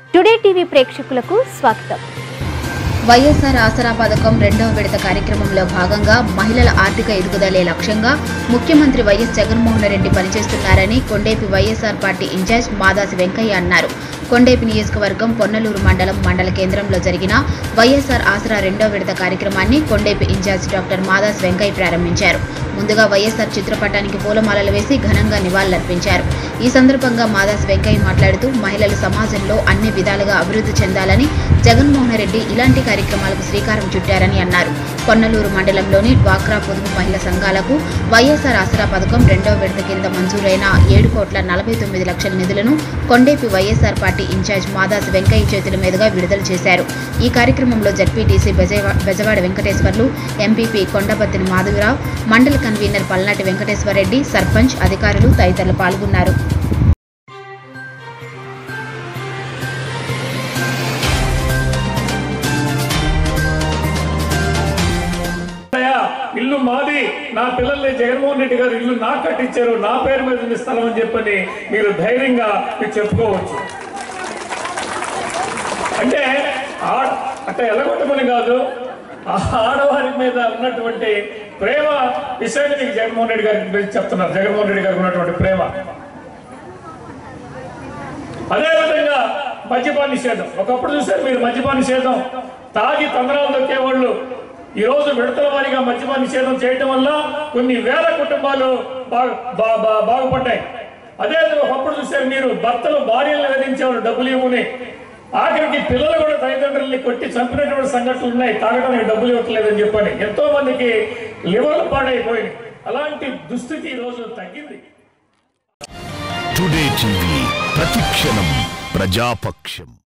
today TV ప్రేక్షకులకు స్వాగతం వైఎస్ఆర్ ఆసరా పథకం రెండవ విడత కార్యక్రమంలో భాగంగా మహిళల ఆర్థిక ఎదుగుదలే లక్ష్యంగా ముఖ్యమంత్రి వైఎస్ జగన్మోహన్ రెడ్డి పనిచేస్తున్నారని Kondepi YSR party incharge Madasi Venkaiah అన్నారు కొండేపి నియోజకవర్గం పొన్నలూరు మండలం మండల కేంద్రంలో జరిగిన వైఎస్ఆర్ ఆసరా రెండవ విడత కార్యక్రమాన్ని కొండేపి ఇన్ఛార్జ్ డాక్టర్ మాదాస్ వెంకయ్య ప్రారంభించారు ముందుగా వైఎస్ఆర్ చిత్రపటానికి పూలమాలలు వేసి ఘనంగా నివాళులర్పించారు ఈ సందర్భంగా మాదాస్ వెంకయ్య మాట్లాడుతూ మహిళలు సమాజంలో అన్ని విధాలుగా అభివృద్ధి చెందాలని జగన్మోహన్ రెడ్డి ఇలాంటి కార్యక్రమాలకు శ్రీకారం చుట్టారని అన్నారు పొన్నలూరు మండలంలోని డ్వాక్రా పొదుపు మహిళా సంఘాలకు వైఎస్ఆర్ ఆసరా పథకం రెండవ విడత కింద మంజూరైన ఏడు కోట్ల నలభై తొమ్మిది లక్షల నిధులను Kondepi YSR party incharge Madas Venkaiah చేతుల మీదుగా విడుదల చేశారు ఈ కార్యక్రమంలో జడ్పీటీసీ బెజవా బెజవాడ వెంకటేశ్వర్లు ఎంపీపీ కొండపత్తిని మాధవరావు మండల కన్వీనర్ పల్నాటి వెంకటేశ్వరరెడ్డి సర్పంచ్ అధికారులు తదితరులు పాల్గొన్నారు అయ్యా, ఇల్లు మాది నా పిల్లల్ని జగన్మోహన్ రెడ్డి గారు ఇల్లు నాకు కట్టించారు నా పేరు మీద ఉంది స్థలం అని చెప్పని మీరు ధైర్యంగా మీరు చెప్పుకోవచ్చు అంటే ఆ- అంటే ఎలగొట్టమని కాదు ఆ ఆడవారి మీద ఉన్నటువంటి ప్రేమ విషయాన్ని మీకు జగన్మోహన్ రెడ్డి గారి గురించి చెప్తున్నారు జగన్మోహన్ రెడ్డి గారికి ఉన్నటువంటి ప్రేమ అదేవిధంగా మద్యపాన నిషేధం ఒకప్పుడు చూసారు మీరు మద్యపాన నిషేధం తాగి తందరాలు దొక్కేవాళ్ళు ఈ రోజు విడతల వారీగా మద్యపాన నిషేధం చేయటం వల్ల కొన్ని వేల కుటుంబాలు బాగా బా- బా- బాగుపడ్డాయి అదేవిధంగా ఒకప్పుడు చూసారు మీరు భర్తలు భార్యలు వేధించేవాళ్ళు డబ్బులు ఇవ్వని ఆఖరికి పిల్లలు కూడా తల్లిదండ్రుల్ని కొట్టి చంపినటువంటి సంఘటనలు ఉన్నాయి తాగడానికి డబ్బులు ఇవ్వట్లేదని చెప్పని ఎంతో మందికి లివర్లు పాడైపోయింది అలాంటి దుస్థితి ఈ రోజు తగ్గింది టుడే టీవీ ప్రతిక్షణం ప్రజాపక్షం